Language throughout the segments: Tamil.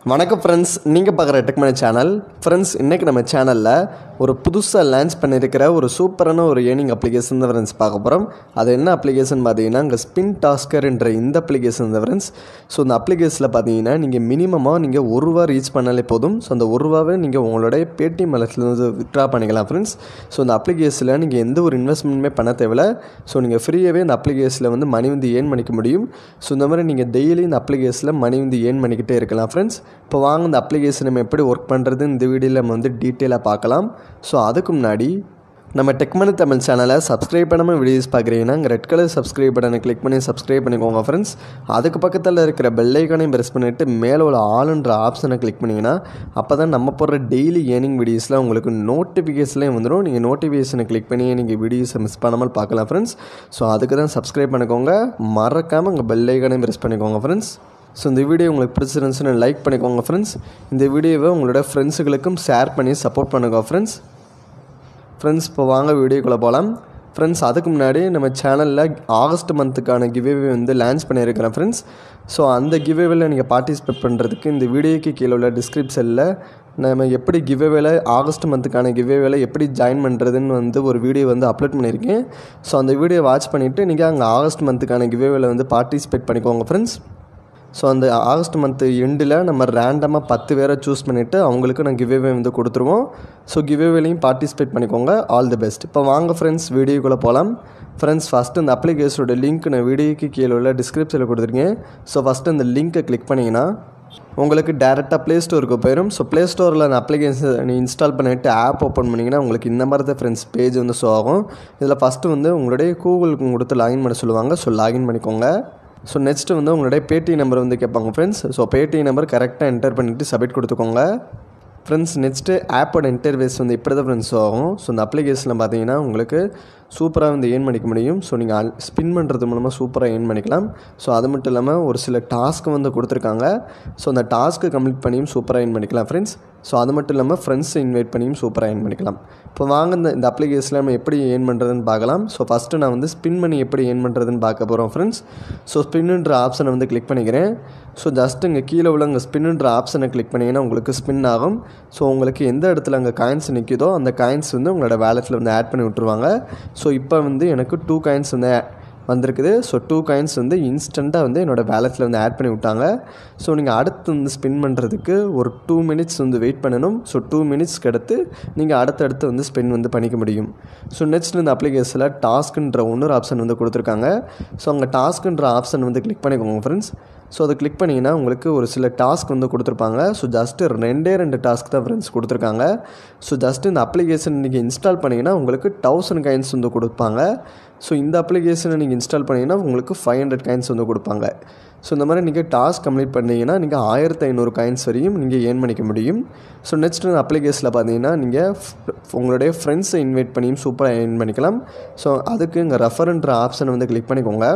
வணக்கம் ஃப்ரெண்ட்ஸ் நீங்கள் பார்க்குற டெக்மனி சேனல் ஃப்ரெண்ட்ஸ் இன்றைக்கி நம்ம சேனலில் ஒரு புதுசாக லான்ச் பண்ணியிருக்கிற ஒரு சூப்பரான ஒரு ஏர்னிங் அப்ளிகேஷன் தான் ஃப்ரெண்ட்ஸ் பார்க்க போகிறோம் அது என்ன அப்ளிகேஷன் பார்த்தீங்கன்னா இங்கே ஸ்பின் டாஸ்கர் என்ற இந்த அப்ளிகேஷன் தான் ஃப்ரெண்ட்ஸ் ஸோ இந்த அப்ளிகேஷனில் பார்த்தீங்கன்னா நீங்கள் மினிமமாக நீங்கள் ஒரு ரூபா ரீச் பண்ணாலே போதும் ஸோ அந்த ஒரு ரூபாவை நீங்கள் உங்களுடைய பேடிஎம் அலட்லேருந்து வித்ட்ரா பண்ணிக்கலாம் ஃப்ரெண்ட்ஸ் ஸோ இந்த அப்ளிகேஷனில் நீங்கள் எந்த ஒரு இன்வெஸ்ட்மெண்ட்டுமே பண்ண தேவையில்ல ஸோ நீங்கள் ஃப்ரீயாகவே இந்த அப்ளிகேஷனில் வந்து மணி வந்து ஏர்ன் பண்ணிக்க முடியும் ஸோ இந்த மாதிரி நீங்கள் டெய்லி இந்த அப்ளிகேஷனில் மணி வந்து ஏர்ன் பண்ணிக்கிட்டே இருக்கலாம் ஃப்ரெண்ட்ஸ் இப்போ வாங்க இந்த அப்ளிகேஷன் நம்ம எப்படி ஒர்க் பண்ணுறது இந்த வீடியோவில் நம்ம வந்து டீட்டெயிலாக பார்க்கலாம் ஸோ அதுக்கு முன்னாடி நம்ம டெக்மனி தமிழ் சேனலை சப்ஸ்கிரைப் பண்ணாமல் வீடியோஸ் பார்க்குறீங்கன்னா இங்கே ரெட் கலர் சப்ஸ்கிரைப் பட்டனை கிளிக் பண்ணி சப்ஸ்கிரைப் பண்ணிக்கோங்க ஃப்ரெண்ட்ஸ் அதுக்கு பக்கத்தில் இருக்கிற பெல் ஐக்கானையும் ப்ரெஸ் பண்ணிவிட்டு மேலே உள்ள ஆளுன்ற ஆப்ஷனை கிளிக் பண்ணிங்கன்னா அப்போ தான் நம்ம போடுற டெய்லி ஏர்னிங் வீடியோஸில் உங்களுக்கு நோட்டிஃபிகேஷன்லேயும் வந்துடும் நீங்கள் நோட்டிஃபிகேஷனை கிளிக் பண்ணி நீங்கள் வீடியோஸை மிஸ் பண்ணாமல் பார்க்கலாம் ஃப்ரெண்ட்ஸ் ஸோ அதுக்கு தான் சப்ஸ்கிரைப் பண்ணிக்கோங்க மறக்காமல் உங்கள் பெல் ஐக்கானையும் ப்ரெஸ் பண்ணிக்கோங்க ஃப்ரெண்ட்ஸ் ஸோ இந்த வீடியோ உங்களுக்கு பிடிச்சிருந்துச்சுன்னு லைக் பண்ணிக்கோங்க ஃப்ரெண்ட்ஸ் இந்த வீடியோவை உங்களோட ஃப்ரெண்ட்ஸுகளுக்கும் ஷேர் பண்ணி சப்போர்ட் பண்ணுங்க ஃப்ரெண்ட்ஸ் ஃப்ரெண்ட்ஸ் இப்போ வாங்க வீடியோக்குள்ளே போகலாம் ஃப்ரெண்ட்ஸ் அதுக்கு முன்னாடி நம்ம சேனலில் ஆகஸ்ட் மந்த்துக்கான கிவ்அவே வந்து லான்ச் பண்ணியிருக்கிறேன் ஃப்ரெண்ட்ஸ் ஸோ அந்த கிவ்அவேல நீங்கள் பார்ட்டிசிபேட் பண்ணுறதுக்கு இந்த வீடியோக்கு கீழே உள்ள டிஸ்கிரிப்ஷனில் நம்ம எப்படி கிவ்அவேல ஆகஸ்ட் மந்த்துக்கான கிவ்அவேல எப்படி ஜாயின் பண்ணுறதுன்னு வந்து ஒரு வீடியோ வந்து அப்லோட் பண்ணியிருக்கேன் ஸோ அந்த வீடியோ வாட்ச் பண்ணிவிட்டு நீங்கள் அங்கே ஆகஸ்ட் மந்த்துக்கான கிவ்அவேல வந்து பார்ட்டிசிபேட் பண்ணிக்கோங்க ஃப்ரெண்ட்ஸ் ஸோ அந்த ஆகஸ்ட் மந்த்து எண்டில் நம்ம ரேண்டமாக பத்து பேரை சூஸ் பண்ணிவிட்டு அவங்களுக்கு நான் கிவ்அவே வந்து கொடுத்துருவோம் ஸோ கிவ்அவேலையும் பார்ட்டிசிபேட் பண்ணிக்கோங்க ஆல் தி பெஸ்ட் இப்போ வாங்க ஃப்ரெண்ட்ஸ் வீடியோக்குள்ளே போகலாம் ஃப்ரெண்ட்ஸ் ஃபஸ்ட்டு இந்த அப்ளிகேஷனோட லிங்க் நான் வீடியோக்கு கீழே உள்ள டிஸ்கிரிப்ஷனில் கொடுத்துருக்கேன் ஸோ ஃபஸ்ட்டு இந்த லிங்க்கை கிளிக் பண்ணிங்கன்னா உங்களுக்கு டேரெக்டாக ப்ளே ஸ்டோருக்கு போயிடும் ஸோ ப்ளே ஸ்டோரில் அந்த அப்ளிகேஷன் இன்ஸ்டால் பண்ணிவிட்டு ஆப் ஓப்பன் பண்ணிங்கன்னா உங்களுக்கு இந்த மாதிரி தான் ஃப்ரெண்ட்ஸ் பேஜ் வந்து ஷோ ஆகும் இதில் ஃபஸ்ட்டு வந்து உங்களுடைய கூகுளுக்கு கொடுத்து லாகின் பண்ண சொல்லுவாங்க ஸோ லாகின் பண்ணிக்கோங்க ஸோ நெக்ஸ்ட்டு வந்து உங்களுடைய பேடி நம்பர் வந்து கேட்பாங்க ஃப்ரெண்ட்ஸ் ஸோ பேடி நம்பர் கரெக்டாக என்டர் பண்ணிவிட்டு சப்மிட் கொடுத்துக்கோங்க ஃப்ரெண்ட்ஸ் நெக்ஸ்ட்டு ஆப்போட இன்டர்வேஸ் வந்து இப்படி தான் ஃப்ரெண்ட்ஸ் ஆகும் ஸோ இந்த அப்ளிகேஷனில் பார்த்தீங்கன்னா உங்களுக்கு சூப்பராக வந்து ஏர்ன் பண்ணிக்க முடியும் ஸோ நீங்கள் ஸ்பின் பண்ணுறது மூலமாக சூப்பராக ஏர்ன் பண்ணிக்கலாம் ஸோ அது மட்டும் இல்லாமல் ஒரு சில டாஸ்க்கு வந்து கொடுத்துருக்காங்க ஸோ அந்த டாஸ்க்கு கம்ப்ளீட் பண்ணியும் சூப்பராக ஏர்ன் பண்ணிக்கலாம் ஃப்ரெண்ட்ஸ் ஸோ அது மட்டும் இல்லாமல் ஃப்ரெண்ட்ஸை இன்வைட் பண்ணியும் சூப்பராக ஏர்ன் பண்ணிக்கலாம் இப்போ வாங்க இந்த இந்த அப்ளிகேஷனில் நம்ம எப்படி ஏர்ன் பண்ணுறதுன்னு பார்க்கலாம் ஸோ ஃபஸ்ட்டு நான் வந்து ஸ்பின் பண்ணி எப்படி ஏர்ன் பண்ணுறதுன்னு பார்க்க போகிறோம் ஃப்ரெண்ட்ஸ் ஸோ ஸ்பின்னுன்ற ஆப்ஷனை வந்து கிளிக் பண்ணிக்கிறேன் ஸோ ஜஸ்ட் இங்கே கீழே உள்ள இங்கே ஸ்பின்னுன்ற ஆப்ஷனை கிளிக் பண்ணிங்கன்னா உங்களுக்கு ஸ்பின் ஆகும் ஸோ உங்களுக்கு எந்த இடத்துல அங்கே காயின்ஸ் நிற்கிதோ அந்த காயின்ஸ் வந்து உங்களோட வேலெட்டில் வந்து ஆட் பண்ணி விட்ருவாங்க ஸோ இப்போ வந்து எனக்கு டூ காயின்ஸ் வந்து வந்திருக்குது ஸோ டூ காயின்ஸ் வந்து இன்ஸ்டண்ட்டாக வந்து என்னோடய வேலெட்டில் வந்து ஆட் பண்ணி விட்டாங்க ஸோ நீங்கள் அடுத்து வந்து ஸ்பின் பண்ணுறதுக்கு ஒரு டூ மினிட்ஸ் வந்து வெயிட் பண்ணணும் ஸோ டூ மினிட்ஸ்க்கு அடுத்து நீங்கள் அடுத்தடுத்து வந்து ஸ்பின் வந்து பண்ணிக்க முடியும் ஸோ நெக்ஸ்ட் இந்த அப்ளிகேஷனில் டாஸ்க்குன்ற இன்னொரு ஆப்ஷன் வந்து கொடுத்துருக்காங்க ஸோ அங்கே டாஸ்க்குன்ற ஆப்ஷன் வந்து கிளிக் பண்ணிக்கோங்க ஃப்ரெண்ட்ஸ் ஸோ அதை கிளிக் பண்ணிங்கன்னா உங்களுக்கு ஒரு சில டாஸ்க் வந்து கொடுத்துருப்பாங்க ஸோ ஜஸ்ட்டு ரெண்டே ரெண்டு டாஸ்க் தான் ஃப்ரெண்ட்ஸ் கொடுத்துருக்காங்க ஸோ ஜஸ்ட்டு இந்த அப்ளிகேஷன் நீங்கள் இன்ஸ்டால் பண்ணிங்கன்னா உங்களுக்கு தௌசண்ட் காயின்ஸ் வந்து கொடுப்பாங்க ஸோ இந்த அப்ளிகேஷனை நீங்கள் இன்ஸ்டால் பண்ணிங்கன்னா உங்களுக்கு ஃபைவ் ஹண்ட்ரட் காயின்ஸ் வந்து கொடுப்பாங்க ஸோ இந்த மாதிரி நீங்கள் டாஸ்க் கம்ப்ளீட் பண்ணிங்கன்னா நீங்கள் ஆயிரத்தி ஐநூறு காயின்ஸ் வரையும் நீங்கள் ஏர்ன் பண்ணிக்க முடியும் ஸோ நெக்ஸ்ட் இந்த அப்ளிகேஷனில் பார்த்தீங்கன்னா நீங்கள் உங்களுடைய ஃப்ரெண்ட்ஸை இன்வைட் பண்ணியும் சூப்பராக ஏர்ன் பண்ணிக்கலாம் ஸோ அதுக்கு இங்கே ரெஃபர்ன்ற ஆப்ஷனை வந்து கிளிக் பண்ணிக்கோங்க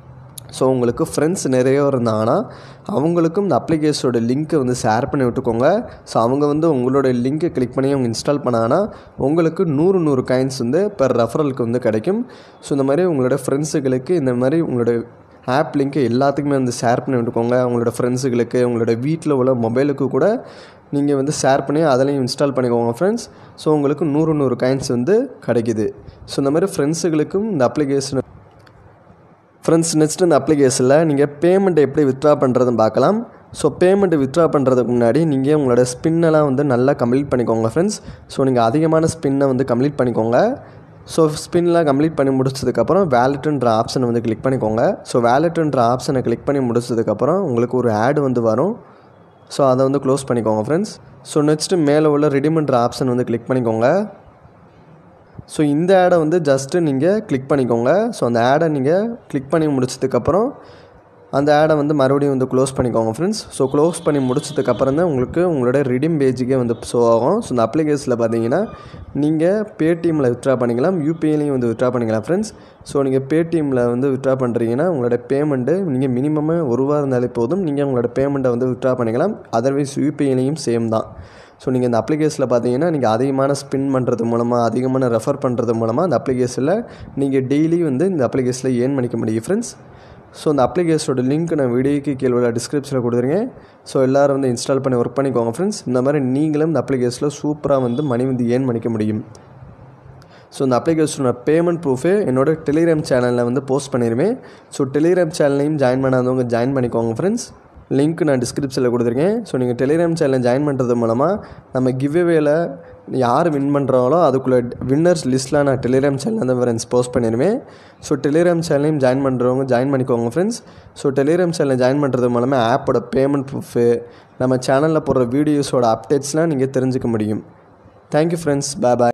ஸோ உங்களுக்கு ஃப்ரெண்ட்ஸ் நிறைய இருந்தாங்கன்னா அவங்களுக்கும் இந்த அப்ளிகேஷனோட லிங்க்கை வந்து ஷேர் பண்ணி விட்டுக்கோங்க ஸோ அவங்க வந்து உங்களோட லிங்க்கை கிளிக் பண்ணி அவங்க இன்ஸ்டால் பண்ணாங்கன்னா உங்களுக்கு நூறு நூறு காயின்ஸ் வந்து பெர் ரெஃபரலுக்கு வந்து கிடைக்கும் ஸோ இந்த மாதிரி உங்களோட ஃப்ரெண்ட்ஸுகளுக்கு இந்த மாதிரி உங்களோட ஆப் லிங்க்கை எல்லாத்துக்குமே வந்து ஷேர் பண்ணி விட்டுக்கோங்க உங்களோட ஃப்ரெண்ட்ஸுகளுக்கு உங்களோட வீட்டில் உள்ள மொபைலுக்கு கூட நீங்கள் வந்து ஷேர் பண்ணி அதிலையும் இன்ஸ்டால் பண்ணிக்கோங்க ஃப்ரெண்ட்ஸ் ஸோ உங்களுக்கு நூறு நூறு காயின்ஸ் வந்து கிடைக்குது ஸோ இந்த மாதிரி ஃப்ரெண்ட்ஸுகளுக்கும் இந்த அப்ளிகேஷன் ஃப்ரெண்ட்ஸ் நெக்ஸ்ட் இந்த அப்ளிகேஷனில் நீங்கள் பேமெண்ட்டை எப்படி வித்ட்ரா பண்ணுறதுன்னு பார்க்கலாம் ஸோ பேமெண்ட்டு வித்ட்ரா பண்ணுறதுக்கு முன்னாடி நீங்கள் உங்களோட ஸ்பின்னெல்லாம் வந்து நல்லா கம்ப்ளீட் பண்ணிக்கோங்க ஃப்ரெண்ட்ஸ் ஸோ நீங்கள் அதிகமான ஸ்பின்னை வந்து கம்ப்ளீட் பண்ணிக்கோங்க ஸோ ஸ்பின்லாம் கம்ப்ளீட் பண்ணி முடிச்சதுக்கப்புறம் வேலெட்டுன்ற ஆப்ஷனை வந்து கிளிக் பண்ணிக்கோங்க ஸோ வேலெட்டுன்ற ஆப்ஷனை கிளிக் பண்ணி முடிச்சதுக்கப்புறம் உங்களுக்கு ஒரு ஆடு வந்து வரும் ஸோ அதை வந்து க்ளோஸ் பண்ணிக்கோங்க ஃப்ரெண்ட்ஸ் ஸோ நெக்ஸ்ட்டு மேலே உள்ள ரெடிமெண்ட்ற ஆப்ஷன் வந்து கிளிக் பண்ணிக்கோங்க ஸோ இந்த ஆடை வந்து ஜஸ்ட்டு நீங்கள் கிளிக் பண்ணிக்கோங்க ஸோ அந்த ஆடை நீங்கள் கிளிக் பண்ணி முடிச்சதுக்கப்புறம் அந்த ஆடை வந்து மறுபடியும் வந்து க்ளோஸ் பண்ணிக்கோங்க ஃப்ரெண்ட்ஸ் ஸோ க்ளோஸ் பண்ணி முடிச்சதுக்கப்புறம் தான் உங்களுக்கு உங்களோட ரிடீம் பேஜுக்கே வந்து ஷோ ஆகும் ஸோ இந்த அப்ளிகேஷனில் பார்த்தீங்கன்னா நீங்கள் பேடிஎம்மில் வித்ட்ரா பண்ணிக்கலாம் யூபிஐலையும் வந்து வித்ட்ரா பண்ணிக்கலாம் ஃப்ரெண்ட்ஸ் ஸோ நீங்கள் பேடிஎம்மில் வந்து வித்ட்ரா பண்ணுறீங்கன்னா உங்களோட பேமெண்ட்டு நீங்கள் மினிமமாக ஒரு ரூபா இருந்தாலே போதும் நீங்கள் உங்களோட பேமெண்ட்டை வந்து வித்ட்ரா பண்ணிக்கலாம் அதர்வைஸ் யூபிஐலையும் சேம் தான் ஸோ நீங்கள் இந்த அப்ளிகேஷனில் பார்த்தீங்கன்னா நீங்கள் அதிகமான ஸ்பின் பண்ணுறது மூலமாக அதிகமான ரெஃபர் பண்ணுறது மூலமாக அந்த அப்ளிகேஷனில் நீங்கள் டெய்லி வந்து இந்த அப்ளிகேஷனில் ஏர்ன் பண்ணிக்க முடியும் ஃப்ரெண்ட்ஸ் ஸோ அந்த அப்ளிகேஷனோட லிங்க் நான் வீடியோக்கு கீழே உள்ள டிஸ்கிரிப்ஷனில் கொடுத்துருங்க ஸோ எல்லோரும் வந்து இன்ஸ்டால் பண்ணி ஒர்க் பண்ணிக்கோங்க ஃப்ரெண்ட்ஸ் இந்த மாதிரி நீங்களும் இந்த அப்ளிகேஷனில் சூப்பராக வந்து மணி வந்து ஏர்ன் பண்ணிக்க முடியும் ஸோ இந்த அப்ளிகேஷனோட பேமெண்ட் ப்ரூஃபு என்னோட டெலிகிராம் சேனலில் வந்து போஸ்ட் பண்ணிடுவேன் ஸோ டெலிகிராம் சேனல்லையும் ஜாயின் பண்ணாதவங்க ஜாயின் பண்ணிக்கோங்க ஃப்ரெண்ட்ஸ் லிங்க் நான் டிஸ்கிரிப்ஷனில் கொடுத்துருக்கேன் ஸோ நீங்கள் டெலிகிராம் சேனலில் ஜாயின் பண்ணுறது மூலமாக நம்ம கிவ்வேல யார் வின் பண்ணுறாங்களோ அதுக்குள்ளே வின்னர்ஸ் லிஸ்ட்டில் நான் டெலிகிராம் சேனலில் வந்து ஃப்ரெண்ட்ஸ் போஸ்ட் பண்ணிடுவேன் ஸோ டெலிகிராம் சேனலையும் ஜாயின் பண்ணுறவங்க ஜாயின் பண்ணிக்கோங்க ஃப்ரெண்ட்ஸ் ஸோ டெலிகிராம் சேனலில் ஜாயின் பண்ணுறது மூலமாக ஆப்போட பேமெண்ட் ப்ரூஃபு நம்ம சேனலில் போடுற வீடியோஸோட அப்டேட்ஸ்லாம் நீங்கள் தெரிஞ்சுக்க முடியும் தேங்க்யூ ஃப்ரெண்ட்ஸ் பாய் பாய்